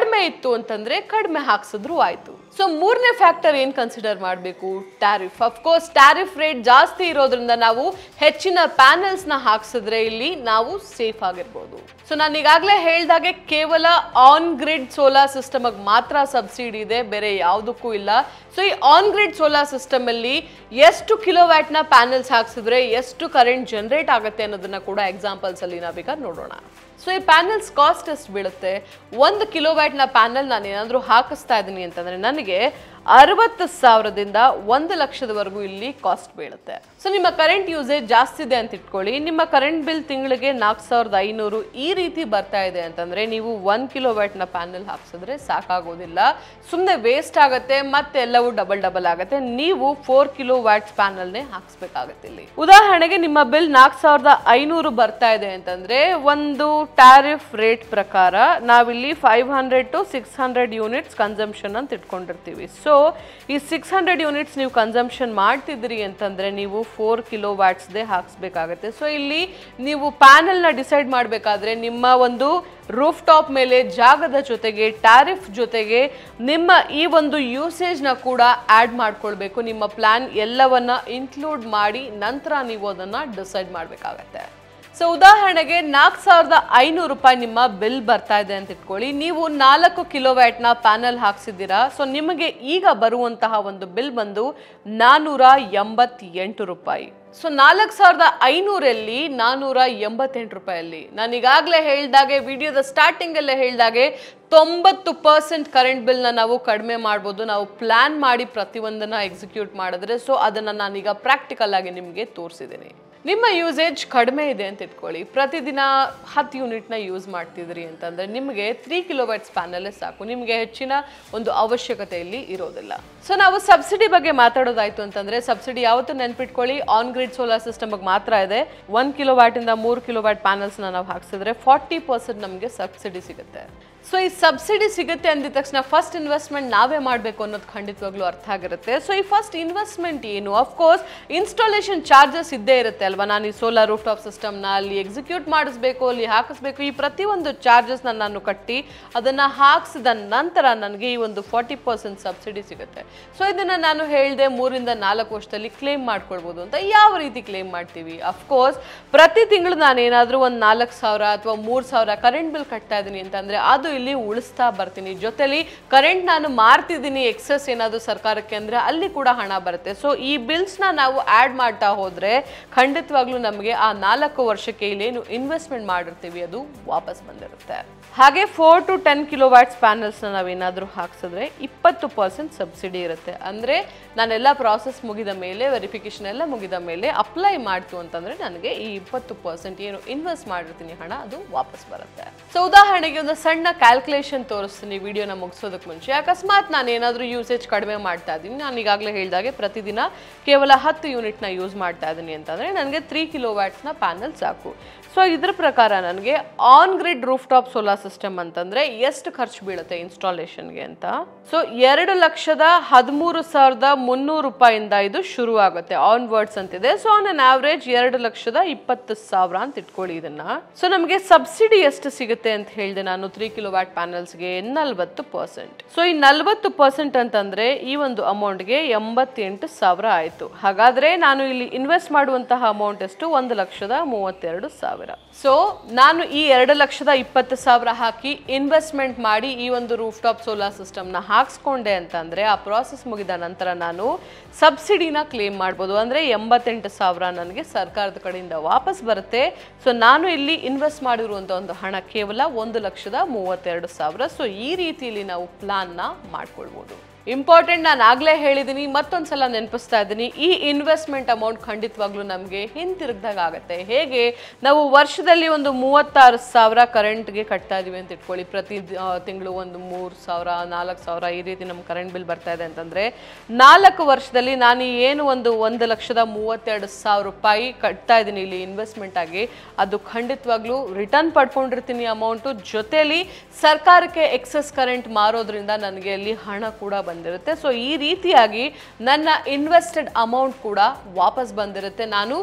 ಕಡಿಮೆ ಇತ್ತು ಅಂತಂದ್ರೆ ಕಡಿಮೆ ಹಾಕ್ಸಿದ್ರು ಆಯ್ತು ಸೊ ಮೂರನೇ ಫ್ಯಾಕ್ಟರ್ ಏನ್ ಕನ್ಸಿಡರ್ ಮಾಡಬೇಕು ಟ್ಯಾರಿಫ್ ಅಫ್ಕೋರ್ಸ್ ಟ್ಯಾರಿಫ್ ರೇಟ್ ಜಾಸ್ತಿ ಇರೋದ್ರಿಂದ ನಾವು ಹೆಚ್ಚಿನ ಪ್ಯಾನೆಲ್ಸ್ ನ ಹಾಕ್ಸಿದ್ರೆ ಇಲ್ಲಿ ನಾವು ಸೇಫ್ ಆಗಿರ್ಬೋದು ಸೊ ನಾನು ಈಗಾಗಲೇ ಹೇಳ್ದಾಗೆ ಕೇವಲ ಆನ್ ಗ್ರಿಡ್ ಸೋಲಾರ್ ಸಿಸ್ಟಮ್ ಮಾತ್ರ ಸಬ್ಸಿಡಿ ಇದೆ ಬೇರೆ ಯಾವುದಕ್ಕೂ ಇಲ್ಲ ಸೊ ಈ ಆನ್ ಗ್ರಿಡ್ ಸೋಲಾರ್ ಸಿಸ್ಟಮ್ ಅಲ್ಲಿ ಎಷ್ಟು ಕಿಲೋವ್ಯಾಟ್ ನ ಪ್ಯಾನೆಲ್ಸ್ ಹಾಕ್ಸಿದ್ರೆ ಎಷ್ಟು ಕರೆಂಟ್ ಜನರೇಟ್ ಆಗುತ್ತೆ ಅನ್ನೋದನ್ನ ಕೂಡ ಎಕ್ಸಾಂಪಲ್ಸ್ ಅಲ್ಲಿ ನಾವೀಗ ನೋಡೋಣ ಸೊ ಈ ಪ್ಯಾನೆಲ್ಸ್ ಕಾಸ್ಟ್ ಎಷ್ಟು ಬೀಳುತ್ತೆ ಒಂದು ಕಿಲೋವ್ಯಾಟ್ನ ಪ್ಯಾನೆಲ್ ನಾನು ಏನಾದರೂ ಹಾಕಿಸ್ತಾ ಇದ್ದೀನಿ ಅಂತಂದ್ರೆ ನನಗೆ ಅರವತ್ತು ಸಾವಿರದಿಂದ ಒಂದು ಲಕ್ಷದವರೆಗೂ ಇಲ್ಲಿ ಕಾಸ್ಟ್ ಬೀಳುತ್ತೆ ಸೊ ನಿಮ್ಮ ಕರೆಂಟ್ ಯೂಸೇಜ್ ಜಾಸ್ತಿ ಇದೆ ಅಂತ ಇಟ್ಕೊಳ್ಳಿ ನಿಮ್ಮ ಕರೆಂಟ್ ಬಿಲ್ ತಿಂಗಳಿಗೆ ನಾಲ್ಕು ಸಾವಿರದ ಐನೂರು ಈ ರೀತಿ ಬರ್ತಾ ಇದೆ ಅಂತಂದ್ರೆ ನೀವು ಒನ್ ಕಿಲೋ ವ್ಯಾಟ್ನ ಪ್ಯಾನೆಲ್ ಹಾಕ್ಸಿದ್ರೆ ಸಾಕಾಗೋದಿಲ್ಲ ಸುಮ್ಮನೆ ವೇಸ್ಟ್ ಆಗುತ್ತೆ ಮತ್ತೆ ಎಲ್ಲವೂ ಡಬಲ್ ಡಬಲ್ ಆಗುತ್ತೆ ನೀವು ಫೋರ್ ಕಿಲೋ ವ್ಯಾಟ್ಸ್ ಪ್ಯಾನಲ್ನೇ ಹಾಕ್ಸ್ಬೇಕಾಗತ್ತೆ ಇಲ್ಲಿ ಉದಾಹರಣೆಗೆ ನಿಮ್ಮ ಬಿಲ್ ನಾಲ್ಕು ಸಾವಿರದ ಐನೂರು ಬರ್ತಾ ಇದೆ ಅಂತಂದ್ರೆ ಒಂದು ಟ್ಯಾರಿಫ್ ರೇಟ್ ಪ್ರಕಾರ ನಾವಿಲ್ಲಿ five hundred to six hundred units consumption ಅಂತ ಇಟ್ಕೊಂಡಿರ್ತೀವಿ ಸೊ ಈ ಸಿಕ್ಸ್ ಹಂಡ್ರೆಡ್ ಯೂನಿಟ್ಸ್ ನೀವು ಕನ್ಸಂಪ್ಷನ್ ಮಾಡ್ತಿದ್ರಿ ಅಂತಂದ್ರೆ ನೀವು ಫೋರ್ ಕಿಲೋ ವ್ಯಾಟ್ಸ್ದೇ ಹಾಕ್ಸ್ಬೇಕಾಗತ್ತೆ ಸೊ ಇಲ್ಲಿ ನೀವು ಪ್ಯಾನೆಲ್ನ ಡಿಸೈಡ್ ಮಾಡಬೇಕಾದ್ರೆ ನಿಮ್ಮ ಒಂದು ರೂಫ್ ಟಾಪ್ ಮೇಲೆ ಜಾಗದ ಜೊತೆಗೆ ಟ್ಯಾರಿಫ್ ಜೊತೆಗೆ ನಿಮ್ಮ ಈ ಒಂದು ಯೂಸೇಜ್ನ ಕೂಡ ಆ್ಯಡ್ ಮಾಡ್ಕೊಳ್ಬೇಕು ನಿಮ್ಮ ಪ್ಲಾನ್ ಎಲ್ಲವನ್ನ ಇನ್ಕ್ಲೂಡ್ ಮಾಡಿ ನಂತರ ನೀವು ಅದನ್ನ ಡಿಸೈಡ್ ಮಾಡಬೇಕಾಗತ್ತೆ ಸೊ ಉದಾಹರಣೆಗೆ ನಾಲ್ಕು ಸಾವಿರದ ಐನೂರು ರೂಪಾಯಿ ನಿಮ್ಮ ಬಿಲ್ ಬರ್ತಾ ಇದೆ ಅಂತ ಇಟ್ಕೊಳ್ಳಿ ನೀವು ನಾಲ್ಕು ಕಿಲೋವ್ಯಾಟ್ನ ಪ್ಯಾನಲ್ ಹಾಕ್ಸಿದ್ದೀರಾ ಸೊ ನಿಮಗೆ ಈಗ ಬರುವಂತಹ ಒಂದು ಬಿಲ್ ಬಂದು ನಾನ್ನೂರ ಎಂಬತ್ತೆಂಟು ರೂಪಾಯಿ ಸೊ ನಾಲ್ಕು ಸಾವಿರದ ಐನೂರಲ್ಲಿ ನಾನ್ನೂರ ಎಂಬತ್ತೆಂಟು ರೂಪಾಯಲ್ಲಿ ನಾನು ಈಗಾಗಲೇ ಹೇಳ್ದಾಗೆ ವಿಡಿಯೋದ ಸ್ಟಾರ್ಟಿಂಗಲ್ಲೇ ಹೇಳ್ದಾಗೆ ತೊಂಬತ್ತು ಪರ್ಸೆಂಟ್ ಕರೆಂಟ್ ಬಿಲ್ನ ನಾವು ಕಡಿಮೆ ಮಾಡ್ಬೋದು ನಾವು ಪ್ಲ್ಯಾನ್ ಮಾಡಿ ಪ್ರತಿಯೊಂದನ್ನ ಎಕ್ಸಿಕ್ಯೂಟ್ ಮಾಡಿದ್ರೆ ಸೊ ಅದನ್ನು ನಾನೀಗ ಪ್ರಾಕ್ಟಿಕಲ್ ಆಗಿ ನಿಮಗೆ ತೋರಿಸಿದ್ದೀನಿ ನಿಮ್ಮ ಯೂಸೇಜ್ ಕಡಿಮೆ ಇದೆ ಅಂತ ಇಟ್ಕೊಳ್ಳಿ ಪ್ರತಿದಿನ ಹತ್ತು ಯೂನಿಟ್ನ ಯೂಸ್ ಮಾಡ್ತಿದ್ರಿ ಅಂತಂದ್ರೆ ನಿಮಗೆ ತ್ರೀ ಕಿಲೋವ್ಯಾಟ್ಸ್ ಪ್ಯಾನಲ್ಲೇ ಸಾಕು ನಿಮಗೆ ಹೆಚ್ಚಿನ ಒಂದು ಅವಶ್ಯಕತೆ ಇಲ್ಲಿ ಇರೋದಿಲ್ಲ ಸೊ ನಾವು ಸಬ್ಸಿಡಿ ಬಗ್ಗೆ ಮಾತಾಡೋದಾಯ್ತು ಅಂತಂದ್ರೆ ಸಬ್ಸಿಡಿ ಯಾವತ್ತೂ ನೆನ್ಪಿಟ್ಕೊಳ್ಳಿ ಆನ್ ಗ್ರಿಡ್ ಸೋಲಾರ್ ಸಿಸ್ಟಮ್ ಮಾತ್ರ ಇದೆ ಒನ್ ಕಿಲೋ ಇಂದ ಮೂರು ಕಿಲೋ ವ್ಯಾಟ್ ಪ್ಯಾನಲ್ಸ್ನ ನಾವು ಹಾಕ್ಸಿದ್ರೆ ಫಾರ್ಟಿ ಪರ್ಸೆಂಟ್ ನಮಗೆ ಸಬ್ಸಿಡಿ ಸಿಗುತ್ತೆ ಸೊ ಈ ಸಬ್ಸಿಡಿ ಸಿಗುತ್ತೆ ಅಂದಿದ ತಕ್ಷಣ ಫಸ್ಟ್ ಇನ್ವೆಸ್ಟ್ಮೆಂಟ್ ನಾವೇ ಮಾಡಬೇಕು ಅನ್ನೋದು ಖಂಡಿತವಾಗ್ಲೂ ಅರ್ಥ ಆಗಿರುತ್ತೆ ಸೊ ಈ ಫಸ್ಟ್ ಇನ್ವೆಸ್ಟ್ಮೆಂಟ್ ಏನು ಅಫ್ಕೋರ್ಸ್ ಇನ್ಸ್ಟಾಲೇಷನ್ ಚಾರ್ಜಸ್ ಇದ್ದೇ ಇರುತ್ತೆ ಅಲ್ವಾ ನಾನು ಈ ಸೋಲಾರ್ ರೂಫ್ ಟಾಪ್ ಸಿಸ್ಟಮ್ನ ಅಲ್ಲಿ ಎಕ್ಸಿಕ್ಯೂಟ್ ಮಾಡಿಸ್ಬೇಕು ಅಲ್ಲಿ ಹಾಕಿಸ್ಬೇಕು ಈ ಪ್ರತಿಯೊಂದು ಚಾರ್ಜಸ್ನ ನಾನು ಕಟ್ಟಿ ಅದನ್ನು ಹಾಕ್ಸಿದ ನಂತರ ನನಗೆ ಈ ಒಂದು ಫಾರ್ಟಿ ಪರ್ಸೆಂಟ್ ಸಬ್ಸಿಡಿ ಸಿಗುತ್ತೆ ಸೊ ಇದನ್ನು ನಾನು ಹೇಳಿದೆ ಮೂರಿಂದ ನಾಲ್ಕು ವರ್ಷದಲ್ಲಿ ಕ್ಲೇಮ್ ಮಾಡ್ಕೊಳ್ಬೋದು ಅಂತ ಯಾವ ರೀತಿ ಕ್ಲೇಮ್ ಮಾಡ್ತೀವಿ ಅಫ್ಕೋರ್ಸ್ ಪ್ರತಿ ತಿಂಗಳು ನಾನು ಏನಾದರೂ ಒಂದು ನಾಲ್ಕು ಸಾವಿರ ಅಥವಾ ಮೂರು ಸಾವಿರ ಕರೆಂಟ್ ಬಿಲ್ ಕಟ್ತಾ ಇದ್ದೀನಿ ಅಂತಂದರೆ ಅದು ಇಲ್ಲಿ ಉಳಿಸ್ತಾ ಬರ್ತೀನಿ ಜೊತೆಲಿ ಕರೆಂಟ್ ನಾನು ಮಾರ್ತಿದ್ದೀನಿ ಎಕ್ಸಸ್ ಏನಾದರೂ ಸರ್ಕಾರಕ್ಕೆ ಅಂದರೆ ಅಲ್ಲಿ ಕೂಡ ಹಣ ಬರುತ್ತೆ ಸೊ ಈ ಬಿಲ್ಸ್ನ ನಾವು ಆ್ಯಡ್ ಮಾಡ್ತಾ ಹೋದರೆ ಖಂಡಿತವಾಗ್ಲೂ ನಮಗೆ ಆ ನಾಲ್ಕು ವರ್ಷಕ್ಕೆ ಇಲ್ಲೇನು ಇನ್ವೆಸ್ಟ್ಮೆಂಟ್ ಮಾಡಿರ್ತೀವಿ ಅದು ವಾಪಸ್ ಬಂದಿರುತ್ತೆ ಹಾಗೆ four to ten kilo watts ಪ್ಯಾನಲ್ಸ್ನ ನಾವೇನಾದರೂ ಹಾಕ್ಸಿದ್ರೆ ಇಪ್ಪತ್ತು ಪರ್ಸೆಂಟ್ ಸಬ್ಸಿಡಿ ಇರುತ್ತೆ ಅಂದರೆ ನಾನೆಲ್ಲ ಪ್ರಾಸೆಸ್ ಮುಗಿದ ಮೇಲೆ ವೆರಿಫಿಕೇಶನ್ ಎಲ್ಲ ಮುಗಿದ ಮೇಲೆ ಅಪ್ಲೈ ಮಾಡ್ತು ಅಂತಂದರೆ ನನಗೆ ಈ ಇಪ್ಪತ್ತು ಪರ್ಸೆಂಟ್ ಏನು ಇನ್ವೆಸ್ಟ್ ಮಾಡಿರ್ತೀನಿ ಹಣ ಅದು ವಾಪಸ್ ಬರುತ್ತೆ ಸೊ ಉದಾಹರಣೆಗೆ ಒಂದು ಸಣ್ಣ ಕ್ಯಾಲ್ಕುಲೇಷನ್ ತೋರಿಸ್ತೀನಿ ವಿಡಿಯೋನ ಮುಗಿಸೋದಕ್ಕೆ ಮುಂಚೆ ಅಕಸ್ಮಾತ್ ನಾನು ಏನಾದರೂ ಯೂಸೇಜ್ ಕಡಿಮೆ ಮಾಡ್ತಾ ಇದ್ದೀನಿ ನಾನು ಈಗಾಗಲೇ ಹೇಳಿದಾಗೆ ಪ್ರತಿದಿನ ಕೇವಲ ಹತ್ತು ಯೂನಿಟ್ನ ಯೂಸ್ ಮಾಡ್ತಾ ಇದ್ದೀನಿ ಅಂತಂದರೆ ನನಗೆ ತ್ರೀ ಕಿಲೋ ವ್ಯಾಟ್ಸ್ನ ಪ್ಯಾನಲ್ ಸಾಕು ಸೊ ಇದ್ರ ಪ್ರಕಾರ ನನಗೆ on grid roof top solar system ಅಂತಂದ್ರೆ ಎಷ್ಟು ಖರ್ಚು ಬೀಳುತ್ತೆ ಇನ್ಸ್ಟಾಲೇಷನ್ಗೆ ಅಂತ ಸೊ ಎರಡು ಲಕ್ಷದ ಹದಿಮೂರು ಸಾವಿರದ ಮುನ್ನೂರು ರೂಪಾಯಿಂದ ಇದು ಶುರು ಆಗುತ್ತೆ ಆನ್ ವರ್ಡ್ಸ್ ಅಂತಿದೆ ಸೊ ಆನ್ ಅನ್ ಆವ್ರೇಜ್ ಎರಡು ಲಕ್ಷದ ಇಪ್ಪತ್ತು ಸಾವಿರ ಅಂತ ಇಟ್ಕೊಳ್ಳಿ ಇದನ್ನ ಸೊ ನಮಗೆ ಸಬ್ಸಿಡಿ ಎಷ್ಟು ಸಿಗುತ್ತೆ ಅಂತ ಹೇಳಿದೆ ನಾನು ತ್ರೀ ಕಿಲೋ ವ್ಯಾಟ್ ಪ್ಯಾನಲ್ಸ್ಗೆ ನಲ್ವತ್ತು ಪರ್ಸೆಂಟ್ ಸೊ ಈ ನಲ್ವತ್ತು ಪರ್ಸೆಂಟ್ ಅಂತಂದ್ರೆ ಈ ಒಂದು ಅಮೌಂಟ್ಗೆ ಎಂಬತ್ತೆಂಟು ಸಾವಿರ ಆಯಿತು ಹಾಗಾದ್ರೆ ನಾನು ಇಲ್ಲಿ ಇನ್ವೆಸ್ಟ್ ಮಾಡುವಂತಹ ಅಮೌಂಟ್ ಎಷ್ಟು ಒಂದು ಲಕ್ಷದ ಮೂವತ್ತೆರಡು ಸಾವಿರ ಸೊ ನಾನು ಈ ಎರಡು ಲಕ್ಷದ ಇಪ್ಪತ್ತು ಸಾವಿರ ಹಾಕಿ ಇನ್ವೆಸ್ಟ್ಮೆಂಟ್ ಮಾಡಿ ಈ ಒಂದು ರೂಫ್ ಟಾಪ್ ಸೋಲಾರ್ ಸಿಸ್ಟಮ್ನ ಹಾಕ್ಸ್ಕೊಂಡೆ ಅಂತಂದ್ರೆ ಆ ಪ್ರಾಸೆಸ್ ಮುಗಿದ ನಂತರ ನಾನು ಸಬ್ಸಿಡಿನ ಕ್ಲೇಮ್ ಮಾಡ್ಬೋದು ಅಂದರೆ ಎಂಬತ್ತೆಂಟು ಸಾವಿರ ನನಗೆ ಸರ್ಕಾರದ ಕಡೆಯಿಂದ ವಾಪಸ್ ಬರುತ್ತೆ ಸೊ ನಾನು ಇಲ್ಲಿ ಇನ್ವೆಸ್ಟ್ ಮಾಡಿರುವಂಥ ಒಂದು ಹಣ ಕೇವಲ ಒಂದು ಲಕ್ಷದ ಮೂವತ್ತೆರಡು ಸಾವಿರ ಸೊ ಈ ರೀತಿಯಲ್ಲಿ ನಾವು ಪ್ಲಾನ್ನ ಮಾಡ್ಕೊಳ್ಬೋದು ಇಂಪಾರ್ಟೆಂಟ್ ನಾನು ಆಗಲೇ ಹೇಳಿದ್ದೀನಿ ಮತ್ತೊಂದು ಸಲ ನೆನಪಿಸ್ತಾ ಇದ್ದೀನಿ ಈ ಇನ್ವೆಸ್ಟ್ಮೆಂಟ್ ಅಮೌಂಟ್ ಖಂಡಿತವಾಗ್ಲೂ ನಮಗೆ ಹಿಂತಿರುಗ್ದಾಗ ಆಗುತ್ತೆ ಹೇಗೆ ನಾವು ವರ್ಷದಲ್ಲಿ ಒಂದು ಮೂವತ್ತಾರು ಸಾವಿರ ಕರೆಂಟ್ಗೆ ಕಟ್ತಾ ಇದೀವಿ ಅಂತ ಇಟ್ಕೊಳ್ಳಿ ಪ್ರತಿ ತಿಂಗಳು ಒಂದು ಮೂರು ಸಾವಿರ ನಾಲ್ಕು ಸಾವಿರ ಈ ರೀತಿ ನಮ್ಮ ಕರೆಂಟ್ ಬಿಲ್ ಬರ್ತಾ ಇದೆ ಅಂತಂದರೆ ನಾಲ್ಕು ವರ್ಷದಲ್ಲಿ ನಾನು ಏನು ಒಂದು ಒಂದು ಲಕ್ಷದ ಮೂವತ್ತೆರಡು ಸಾವಿರ ರೂಪಾಯಿ ಕಟ್ತಾ ಇದ್ದೀನಿ ಇಲ್ಲಿ ಇನ್ವೆಸ್ಟ್ಮೆಂಟ್ ಆಗಿ ಅದು ಖಂಡಿತವಾಗ್ಲೂ ರಿಟರ್ನ್ ಪಡ್ಕೊಂಡಿರ್ತೀನಿ ಅಮೌಂಟು ಜೊತೆಲಿ ಸರ್ಕಾರಕ್ಕೆ ಎಕ್ಸಸ್ ಕರೆಂಟ್ ಮಾರೋದ್ರಿಂದ ನನಗೆ ಅಲ್ಲಿ ಹಣ ಕೂಡ ಬಂದಿರುತ್ತೆ ಸೊ ಈ ರೀತಿಯಾಗಿ ನನ್ನ ಇನ್ವೆಸ್ಟೆಡ್ ಅಮೌಂಟ್ ಕೂಡ ವಾಪಸ್ ಬಂದಿರುತ್ತೆ ನಾನು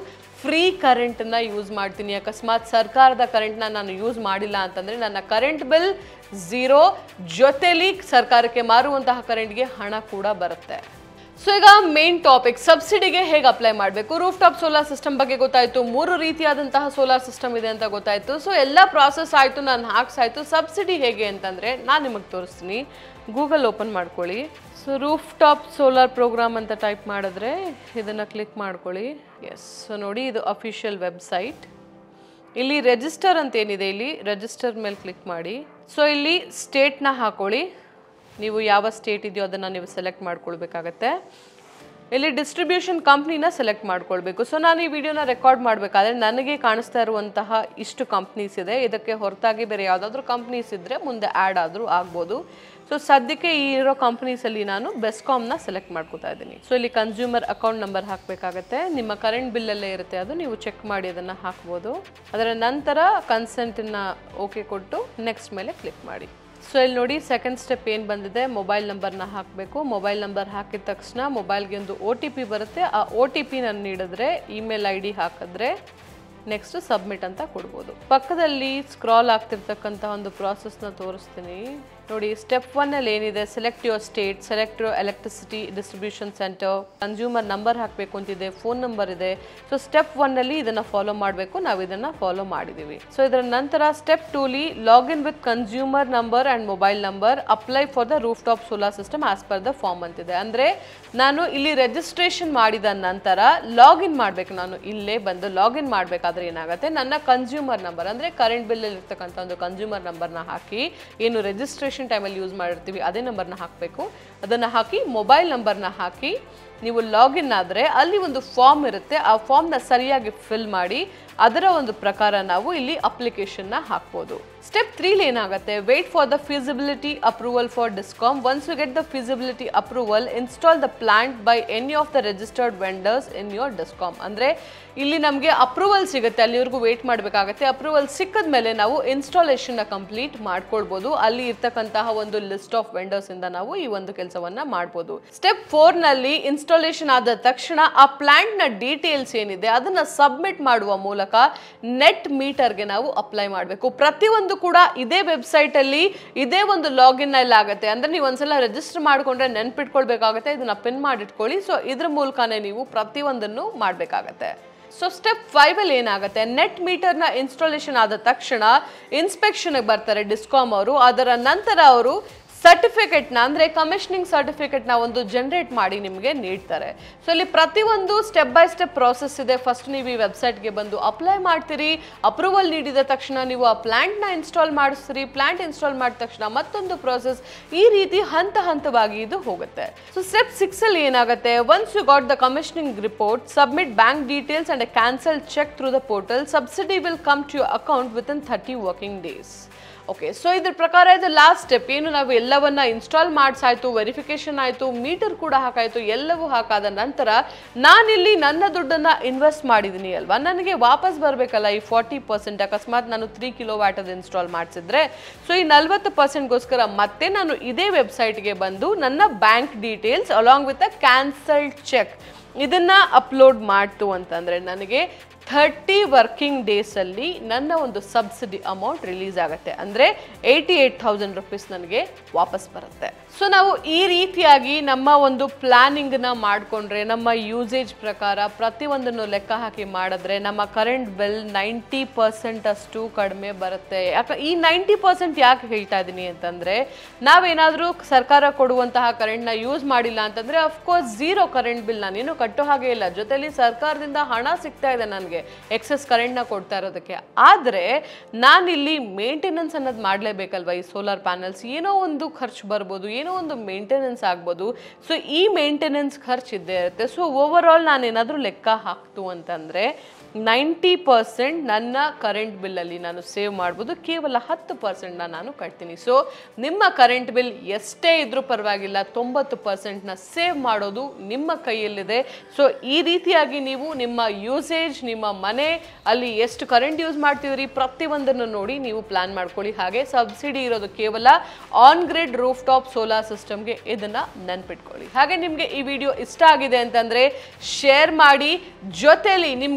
ಫ್ರೀ ಕರೆಂಟನ್ನ ಯೂಸ್ ಮಾಡ್ತೀನಿ ಅಕಸ್ಮಾತ್ ಸರ್ಕಾರದ ಕರೆಂಟ್ನ ನಾನು ಯೂಸ್ ಮಾಡಿಲ್ಲ ಅಂತಂದರೆ ನನ್ನ ಕರೆಂಟ್ ಬಿಲ್ ಝೀರೋ ಜೊತೆಲಿ ಸರ್ಕಾರಕ್ಕೆ ಮಾರುವಂತಹ ಕರೆಂಟ್ಗೆ ಹಣ ಕೂಡ ಬರುತ್ತೆ ಸೊ ಈಗ ಮೇನ್ ಟಾಪಿಕ್ ಸಬ್ಸಿಡಿಗೆ ಹೇಗೆ ಅಪ್ಲೈ ಮಾಡಬೇಕು ರೂಫ್ ಟಾಪ್ ಸೋಲಾರ್ ಸಿಸ್ಟಮ್ ಬಗ್ಗೆ ಗೊತ್ತಾಯ್ತು ಮೂರು ರೀತಿಯಾದಂತಹ ಸೋಲಾರ್ ಸಿಸ್ಟಮ್ ಇದೆ ಅಂತ ಗೊತ್ತಾಯ್ತು ಸೊ ಎಲ್ಲ ಪ್ರಾಸೆಸ್ ಆಯಿತು ನಾನು ಹಾಕ್ಸಾಯ್ತು ಸಬ್ಸಿಡಿ ಹೇಗೆ ಅಂತಂದರೆ ನಾನು ನಿಮಗೆ ತೋರಿಸ್ತೀನಿ ಗೂಗಲ್ ಓಪನ್ ಮಾಡ್ಕೊಳ್ಳಿ so roof top solar program ಅಂತ ಟೈಪ್ ಮಾಡಿದ್ರೆ ಇದನ್ನು ಕ್ಲಿಕ್ ಮಾಡ್ಕೊಳ್ಳಿ ಎಸ್ ಸೊ ನೋಡಿ ಇದು ಅಫಿಷಿಯಲ್ ವೆಬ್ಸೈಟ್ ಇಲ್ಲಿ ರಿಜಿಸ್ಟರ್ ಅಂತ ಏನಿದೆ ಇಲ್ಲಿ ರಿಜಿಸ್ಟರ್ ಮೇಲೆ ಕ್ಲಿಕ್ ಮಾಡಿ ಸೊ ಇಲ್ಲಿ ಸ್ಟೇಟ್ನ ಹಾಕೊಳ್ಳಿ ನೀವು ಯಾವ ಸ್ಟೇಟ್ ಇದೆಯೋ ಅದನ್ನು ನೀವು ಸೆಲೆಕ್ಟ್ ಮಾಡ್ಕೊಳ್ಬೇಕಾಗತ್ತೆ ಇಲ್ಲಿ ಡಿಸ್ಟ್ರಿಬ್ಯೂಷನ್ ಕಂಪ್ನಿನ ಸೆಲೆಕ್ಟ್ ಮಾಡ್ಕೊಳ್ಬೇಕು ಸೊ ನಾನು ಈ ವಿಡಿಯೋನ ರೆಕಾರ್ಡ್ ಮಾಡಬೇಕಾದ್ರೆ ನನಗೆ ಕಾಣಿಸ್ತಾ ಇರುವಂತಹ ಇಷ್ಟು ಕಂಪ್ನೀಸ್ ಇದೆ ಇದಕ್ಕೆ ಹೊರತಾಗಿ ಬೇರೆ ಯಾವುದಾದ್ರೂ ಕಂಪ್ನೀಸ್ ಇದ್ದರೆ ಮುಂದೆ ಆ್ಯಡ್ ಆದರೂ ಆಗ್ಬೋದು ಸೊ ಸದ್ಯಕ್ಕೆ ಈ ಇರೋ ಕಂಪ್ನೀಸಲ್ಲಿ ನಾನು ಬೆಸ್ಕಾಮ್ನ ಸೆಲೆಕ್ಟ್ ಮಾಡ್ಕೋತಾ ಇದ್ದೀನಿ ಸೊ ಇಲ್ಲಿ ಕನ್ಸ್ಯೂಮರ್ ಅಕೌಂಟ್ ನಂಬರ್ ಹಾಕಬೇಕಾಗತ್ತೆ ನಿಮ್ಮ ಕರೆಂಟ್ ಬಿಲ್ಲಲ್ಲೇ ಇರುತ್ತೆ ಅದು ನೀವು ಚೆಕ್ ಮಾಡಿ ಅದನ್ನು ಹಾಕ್ಬೋದು ಅದರ ನಂತರ ಕನ್ಸೆಂಟನ್ನು ಓಕೆ ಕೊಟ್ಟು ನೆಕ್ಸ್ಟ್ ಮೇಲೆ ಕ್ಲಿಕ್ ಮಾಡಿ ಸೊ ಇಲ್ಲಿ ನೋಡಿ ಸೆಕೆಂಡ್ ಸ್ಟೆಪ್ ಏನು ಬಂದಿದೆ ಮೊಬೈಲ್ ನಂಬರ್ನ ಹಾಕಬೇಕು ಮೊಬೈಲ್ ನಂಬರ್ ಹಾಕಿದ ತಕ್ಷಣ ಮೊಬೈಲ್ಗೆ ಒಂದು ಒ ಟಿ ಪಿ ಬರುತ್ತೆ ಆ ಒ ಟಿ ಪಿ ನಾನು ನೀಡಿದ್ರೆ ಇಮೇಲ್ ಐ ಡಿ ಹಾಕಿದ್ರೆ ನೆಕ್ಸ್ಟ್ ಸಬ್ಮಿಟ್ ಅಂತ ಕೊಡ್ಬೋದು ಪಕ್ಕದಲ್ಲಿ ಸ್ಕ್ರಾಲ್ ಆಗ್ತಿರ್ತಕ್ಕಂಥ ಒಂದು ಪ್ರಾಸೆಸ್ನ ತೋರಿಸ್ತೀನಿ ನೋಡಿ ಸ್ಟೆಪ್ ಒನ್ನಲ್ಲಿ ಏನಿದೆ select your state select your electricity distribution centre consumer number ಹಾಕಬೇಕು ಅಂತಿದೆ ಫೋನ್ ನಂಬರ್ ಇದೆ ಸೊ ಸ್ಟೆಪ್ ಒನ್ನಲ್ಲಿ ಇದನ್ನು ಫಾಲೋ ಮಾಡಬೇಕು ನಾವು ಇದನ್ನು ಫಾಲೋ ಮಾಡಿದ್ದೀವಿ ಸೊ ಇದರ ನಂತರ ಸ್ಟೆಪ್ ಟೂಲಿ login with consumer number and mobile number apply for the roof top solar system as per the form ಅಂತಿದೆ ಅಂದರೆ ನಾನು ಇಲ್ಲಿ ರಿಜಿಸ್ಟ್ರೇಷನ್ ಮಾಡಿದ ನಂತರ ಲಾಗಿನ್ ಮಾಡಬೇಕು ನಾನು ಇಲ್ಲೇ ಬಂದು ಲಾಗಿನ್ ಮಾಡಬೇಕಾದ್ರೆ ಏನಾಗುತ್ತೆ ನನ್ನ ಕನ್ಸ್ಯೂಮರ್ ನಂಬರ್ ಅಂದರೆ ಕರೆಂಟ್ ಬಿಲ್ಲಲ್ಲಿ ಇರ್ತಕ್ಕಂಥ ಒಂದು ಕನ್ಸ್ಯೂಮರ್ ನಂಬರ್ನ ಹಾಕಿ ಏನು ರಿಜಿಸ್ಟ್ರೇಷನ್ ಟೈಮಲ್ಲಿ ಯೂಸ್ ಮಾಡಿರ್ತೀವಿ ಅದೇ ನಂಬರ್ನ ಹಾಕಬೇಕು ಅದನ್ನು ಹಾಕಿ ಮೊಬೈಲ್ ನಂಬರ್ನ ಹಾಕಿ ನೀವು ಲಾಗಿನ್ ಆದರೆ ಅಲ್ಲಿ ಒಂದು ಫಾರ್ಮ್ ಇರುತ್ತೆ ಆ ಫಾರ್ಮ್ನ ಸರಿಯಾಗಿ ಫಿಲ್ ಮಾಡಿ ಅದರ ಒಂದು ಪ್ರಕಾರ ನಾವು ಇಲ್ಲಿ ಅಪ್ಲಿಕೇಶನ್ನ ಹಾಕ್ಬೋದು ಸ್ಟೆಪ್ ತ್ರೀಲಿ ಏನಾಗುತ್ತೆ wait for the feasibility approval for discom once you get the feasibility approval install the plant by any of the registered vendors in your discom ಅಂದರೆ ಇಲ್ಲಿ ನಮಗೆ ಅಪ್ರೂವಲ್ ಸಿಗುತ್ತೆ ಅಲ್ಲಿವರೆಗೂ ವೇಟ್ ಮಾಡಬೇಕಾಗತ್ತೆ ಅಪ್ರೂವಲ್ ಸಿಕ್ಕದ ಮೇಲೆ ನಾವು ಇನ್ಸ್ಟಾಲೇಷನ್ನ ಕಂಪ್ಲೀಟ್ ಮಾಡ್ಕೊಳ್ಬೋದು ಅಲ್ಲಿ ಇರ್ತಕ್ಕಂತಹ ಒಂದು ಲಿಸ್ಟ್ ಆಫ್ ವೆಂಡರ್ಸ್ ಇಂದ ನಾವು ಈ ಒಂದು ಕೆಲಸವನ್ನ ಮಾಡ್ಬೋದು ಸ್ಟೆಪ್ ಫೋರ್ ನಲ್ಲಿ ಇನ್ಸ್ಟಾಲೇಷನ್ ಆದ ತಕ್ಷಣ ಆ ಪ್ಲಾಂಟ್ ನ ಡೀಟೇಲ್ಸ್ ಏನಿದೆ ಅದನ್ನ ಸಬ್ಮಿಟ್ ಮಾಡುವ ಮೂಲಕ ನೆಟ್ ಮೀಟರ್ಗೆ ನಾವು ಅಪ್ಲೈ ಮಾಡಬೇಕು ಪ್ರತಿಯೊಂದು ಕೂಡ ಇದೇ ವೆಬ್ಸೈಟ್ ಅಲ್ಲಿ ಇದೇ ಒಂದು ಲಾಗಿನ್ ಅಲ್ಲಿ ಆಗುತ್ತೆ ಅಂದ್ರೆ ನೀವು ಒಂದ್ಸಲ ರಿಜಿಸ್ಟರ್ ಮಾಡ್ಕೊಂಡ್ರೆ ನೆನ್ಪಿಟ್ಕೊಳ್ಬೇಕಾಗತ್ತೆ ಇದನ್ನ ಪಿನ್ ಮಾಡಿಟ್ಕೊಳ್ಳಿ ಸೊ ಇದ್ರ ಮೂಲಕನೇ ನೀವು ಪ್ರತಿಯೊಂದನ್ನು ಮಾಡಬೇಕಾಗತ್ತೆ ಸೊ ಸ್ಟೆಪ್ ಫೈವ್ ಅಲ್ಲಿ ಏನಾಗುತ್ತೆ ನೆಟ್ ಮೀಟರ್ನ ಇನ್ಸ್ಟಾಲೇಷನ್ ಆದ ತಕ್ಷಣ ಇನ್ಸ್ಪೆಕ್ಷನ್ಗೆ ಬರ್ತಾರೆ ಡಿಸ್ಕಾಮ್ ಅವರು ಅದರ ನಂತರ ಅವರು ಸರ್ಟಿಫಿಕೇಟ್ನ ಅಂದರೆ ಕಮಿಷನಿಂಗ್ ಸರ್ಟಿಫಿಕೇಟ್ನ ಒಂದು ಜನರೇಟ್ ಮಾಡಿ ನಿಮಗೆ ನೀಡ್ತಾರೆ ಸೊ ಇಲ್ಲಿ ಪ್ರತಿಯೊಂದು ಸ್ಟೆಪ್ ಬೈ ಸ್ಟೆಪ್ ಪ್ರಾಸೆಸ್ ಇದೆ ಫಸ್ಟ್ ನೀವು ಈ ವೆಬ್ಸೈಟ್ಗೆ ಬಂದು ಅಪ್ಲೈ ಮಾಡ್ತೀರಿ ಅಪ್ರೂವಲ್ ನೀಡಿದ ತಕ್ಷಣ ನೀವು ಆ ಪ್ಲಾಂಟ್ನ ಇನ್ಸ್ಟಾಲ್ ಮಾಡಿಸ್ತೀರಿ ಪ್ಲಾಂಟ್ ಇನ್ಸ್ಟಾಲ್ ಮಾಡಿದ ತಕ್ಷಣ ಮತ್ತೊಂದು ಪ್ರಾಸೆಸ್ ಈ ರೀತಿ ಹಂತ ಹಂತವಾಗಿ ಇದು ಹೋಗುತ್ತೆ ಸೊ ಸ್ಟೆಪ್ ಸಿಕ್ಸ್ ಅಲ್ಲಿ ಏನಾಗುತ್ತೆ once you got the commissioning report submit bank details and cancel cheque through the portal subsidy will come to you account within thirty working days okay so ಇದ್ರ ಪ್ರಕಾರ ಇದು last step ಏನು ನಾವು ಎಲ್ಲವನ್ನ install ಮಾಡಿಸಾಯ್ತು verification ಆಯಿತು meter ಕೂಡ ಹಾಕಾಯ್ತು ಎಲ್ಲವೂ ಹಾಕಾದ ನಂತರ ನಾನಿಲ್ಲಿ ನನ್ನ ದುಡ್ಡನ್ನು ಇನ್ವೆಸ್ಟ್ ಮಾಡಿದ್ದೀನಿ ಅಲ್ವಾ ನನಗೆ ವಾಪಸ್ ಬರಬೇಕಲ್ಲ ಈ ಫಾರ್ಟಿ ಪರ್ಸೆಂಟ್ ಅಕಸ್ಮಾತ್ ನಾನು ತ್ರೀ ಕಿಲೋ ವ್ಯಾಟದ್ ಇನ್ಸ್ಟಾಲ್ ಮಾಡಿಸಿದ್ರೆ ಸೊ ಈ ನಲ್ವತ್ತು ಪರ್ಸೆಂಟ್ಗೋಸ್ಕರ ಮತ್ತೆ ನಾನು ಇದೇ ವೆಬ್ಸೈಟ್ಗೆ ಬಂದು ನನ್ನ bank details along with a cancelled cheque ಇದನ್ನ ಅಪ್ಲೋಡ್ ಮಾಡ್ತು ಅಂತಂದರೆ ನನಗೆ ಥರ್ಟಿ ವರ್ಕಿಂಗ್ ಡೇಸಲ್ಲಿ ನನ್ನ ಒಂದು ಸಬ್ಸಿಡಿ ಅಮೌಂಟ್ ರಿಲೀಸ್ ಆಗುತ್ತೆ ಅಂದರೆ ಏಯ್ಟಿ ಏಯ್ಟ್ ಥೌಸಂಡ್ ರುಪೀಸ್ ನನಗೆ ವಾಪಸ್ ಬರುತ್ತೆ ಸೊ ನಾವು ಈ ರೀತಿಯಾಗಿ ನಮ್ಮ ಒಂದು ಪ್ಲಾನಿಂಗ್ನ ಮಾಡಿಕೊಂಡ್ರೆ ನಮ್ಮ ಯೂಸೇಜ್ ಪ್ರಕಾರ ಪ್ರತಿಯೊಂದನ್ನು ಲೆಕ್ಕ ಹಾಕಿ ಮಾಡಿದ್ರೆ ನಮ್ಮ ಕರೆಂಟ್ ಬಿಲ್ ನೈಂಟಿ ಪರ್ಸೆಂಟ್ ಅಷ್ಟು ಕಡಿಮೆ ಬರುತ್ತೆ ಯಾಕೆ ಈ ನೈಂಟಿ ಪರ್ಸೆಂಟ್ ಯಾಕೆ ಹೇಳ್ತಾ ಇದ್ದೀನಿ ಅಂತಂದರೆ ನಾವೇನಾದರೂ ಸರ್ಕಾರ ಕೊಡುವಂತಹ ಕರೆಂಟ್ನ ಯೂಸ್ ಮಾಡಿಲ್ಲ ಅಂತಂದರೆ ಅಫ್ಕೋರ್ಸ್ ಝೀರೋ ಕರೆಂಟ್ ಬಿಲ್ ನಾನೇನು ಕಟ್ಟೋ ಹಾಗೆ ಇಲ್ಲ ಜೊತೆಲಿ ಸರ್ಕಾರದಿಂದ ಹಣ ಸಿಗ್ತಾ ಇದೆ ನನಗೆ ಎಕ್ಸೆಸ್ ಕರೆಂಟ್ನ ಕೊಡ್ತಾ ಇರೋದಕ್ಕೆ ಆದರೆ ನಾನಿಲ್ಲಿ ಮೇಂಟೆನೆನ್ಸ್ ಅನ್ನೋದು ಮಾಡಲೇಬೇಕಲ್ವ ಈ ಸೋಲಾರ್ ಪ್ಯಾನಲ್ಸ್ ಏನೋ ಒಂದು ಖರ್ಚು ಬರ್ಬೋದು ಏನೋ ಒಂದು ಮೇಂಟೆನೆನ್ಸ್ ಆಗ್ಬೋದು ಸೊ ಈ ಮೇಂಟೆನೆನ್ಸ್ ಖರ್ಚು ಇದ್ದೇ ಇರುತ್ತೆ ಸೊ ಓವರ್ ಆಲ್ ನಾನೇನಾದರೂ ಲೆಕ್ಕ ಹಾಕ್ತು ಅಂತಂದರೆ ನೈಂಟಿ ಪರ್ಸೆಂಟ್ ನನ್ನ ಕರೆಂಟ್ ಬಿಲ್ಲಲ್ಲಿ ನಾನು ಸೇವ್ ಮಾಡ್ಬೋದು ಕೇವಲ ಹತ್ತು ಪರ್ಸೆಂಟ್ನ ನಾನು ಕಟ್ತೀನಿ ಸೊ ನಿಮ್ಮ ಕರೆಂಟ್ ಬಿಲ್ ಎಷ್ಟೇ ಇದ್ರೂ ಪರವಾಗಿಲ್ಲ ತೊಂಬತ್ತು ಪರ್ಸೆಂಟ್ನ ಸೇವ್ ಮಾಡೋದು ನಿಮ್ಮ ಕೈಯಲ್ಲಿದೆ ಸೊ ಈ ರೀತಿಯಾಗಿ ನೀವು ನಿಮ್ಮ ಯೂಸೇಜ್ ನಿಮ್ಮ ಮನೆ ಅಲ್ಲಿ ಎಷ್ಟು ಕರೆಂಟ್ ಯೂಸ್ ಮಾಡ್ತಿದ್ರಿ ಪ್ರತಿಯೊಂದನ್ನು ನೋಡಿ ನೀವು ಪ್ಲಾನ್ ಮಾಡ್ಕೊಳ್ಳಿ ಹಾಗೆ ಸಬ್ಸಿಡಿ ಇರೋದು ಕೇವಲ on grid roof top solar ಸಿಸ್ಟಮ್ಗೆ ಇದನ್ನ ನೆನ್ಪಿಟ್ಕೊಳ್ಳಿ ಹಾಗೆ ನಿಮಗೆ ಈ ವಿಡಿಯೋ ಇಷ್ಟ ಆಗಿದೆ ಅಂತಂದ್ರೆ ಶೇರ್ ಮಾಡಿ ಜೊತೆಲಿ ನಿಮ್ಗೆ ಏನೇ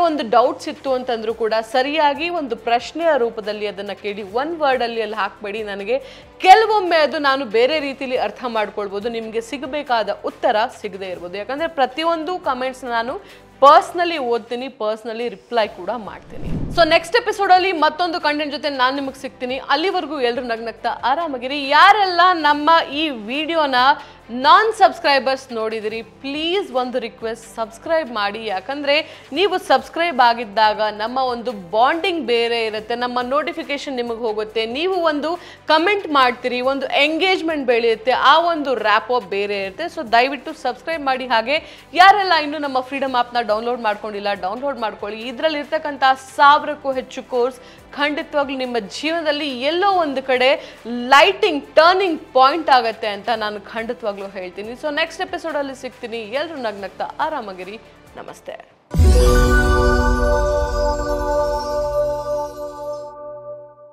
ಒಂದು ಡೌಟ್ಸ್ ಇತ್ತು ಅಂತಂದ್ರೂ ಕೂಡ ಸರಿಯಾಗಿ ಒಂದು ಪ್ರಶ್ನೆಯ ರೂಪದಲ್ಲಿ ಅದನ್ನ ಕೇಳಿ ಒನ್ ವರ್ಡ್ ಅಲ್ಲಿ ಅಲ್ಲಿ ಹಾಕ್ಬೇಡಿ ನನಗೆ ಕೆಲವೊಮ್ಮೆ ಅದು ನಾನು ಬೇರೆ ರೀತಿಲಿ ಅರ್ಥ ಮಾಡ್ಕೊಳ್ಬೋದು ನಿಮಗೆ ಸಿಗಬೇಕಾದ ಉತ್ತರ ಸಿಗದೇ ಇರ್ಬೋದು ಯಾಕಂದ್ರೆ ಪ್ರತಿಯೊಂದು ಕಮೆಂಟ್ಸ್ ನಾನು ಪರ್ಸ್ನಲಿ ಓದ್ತೀನಿ ಪರ್ಸ್ನಲಿ ರಿಪ್ಲೈ ಕೂಡ ಮಾಡ್ತೀನಿ ಸೊ ನೆಕ್ಸ್ಟ್ ಎಪಿಸೋಡ್ ಅಲ್ಲಿ ಮತ್ತೊಂದು ಕಂಟೆಂಟ್ ಜೊತೆ ನಾನು ನಿಮಗೆ ಸಿಗ್ತೀನಿ ಅಲ್ಲಿವರೆಗೂ ಎಲ್ಲರೂ ನಗ್ನಗ್ತಾ ಆರಾಮಾಗಿರಿ ಯಾರೆಲ್ಲ ನಮ್ಮ ಈ ವಿಡಿಯೋನ ನಾನ್ ಸಬ್ಸ್ಕ್ರೈಬರ್ಸ್ ನೋಡಿದಿರಿ ಪ್ಲೀಸ್ ಒಂದು ರಿಕ್ವೆಸ್ಟ್ ಸಬ್ಸ್ಕ್ರೈಬ್ ಮಾಡಿ ಯಾಕಂದ್ರೆ ನೀವು ಸಬ್ಸ್ಕ್ರೈಬ್ ಆಗಿದ್ದಾಗ ನಮ್ಮ ಒಂದು ಬಾಂಡಿಂಗ್ ಬೇರೆ ಇರುತ್ತೆ ನಮ್ಮ ನೋಟಿಫಿಕೇಶನ್ ನಿಮಗೆ ಹೋಗುತ್ತೆ ನೀವು ಒಂದು ಕಮೆಂಟ್ ಮಾಡ್ತೀರಿ ಒಂದು ಎಂಗೇಜ್ಮೆಂಟ್ ಬೆಳೆಯುತ್ತೆ ಆ ಒಂದು ರ್ಯಾಪೋ ಬೇರೆ ಇರುತ್ತೆ ಸೊ ದಯವಿಟ್ಟು ಸಬ್ಸ್ಕ್ರೈಬ್ ಮಾಡಿ ಹಾಗೆ ಯಾರೆಲ್ಲ ಇನ್ನೂ ನಮ್ಮ ಫ್ರೀಡಮ್ ಆ್ಯಪ್ನ ಡೌನ್ಲೋಡ್ ಮಾಡ್ಕೊಂಡಿಲ್ಲ ಡೌನ್ಲೋಡ್ ಮಾಡ್ಕೊಳ್ಳಿ ಇದರಲ್ಲಿ ಇರ್ತಕ್ಕಂಥ ಸಾವಿರಕ್ಕೂ ಹೆಚ್ಚು ಕೋರ್ಸ್ ಖಂಡಿತವಾಗ್ಲೂ ನಿಮ್ಮ ಜೀವನದಲ್ಲಿ ಎಲ್ಲೋ ಒಂದು ಕಡೆ ಲೈಟಿಂಗ್ ಟರ್ನಿಂಗ್ ಪಾಯಿಂಟ್ ಆಗುತ್ತೆ ಅಂತ ನಾನು ಖಂಡಿತವಾಗ್ಲೂ ಹೇಳ್ತೀನಿ ಸೊ ನೆಕ್ಸ್ಟ್ ಎಪಿಸೋಡಲ್ಲಿ ಸಿಗ್ತೀನಿ ಎಲ್ಲರೂ ನಗ್ನಗ್ತಾ ಆರಾಮಾಗಿರಿ ನಮಸ್ತೆ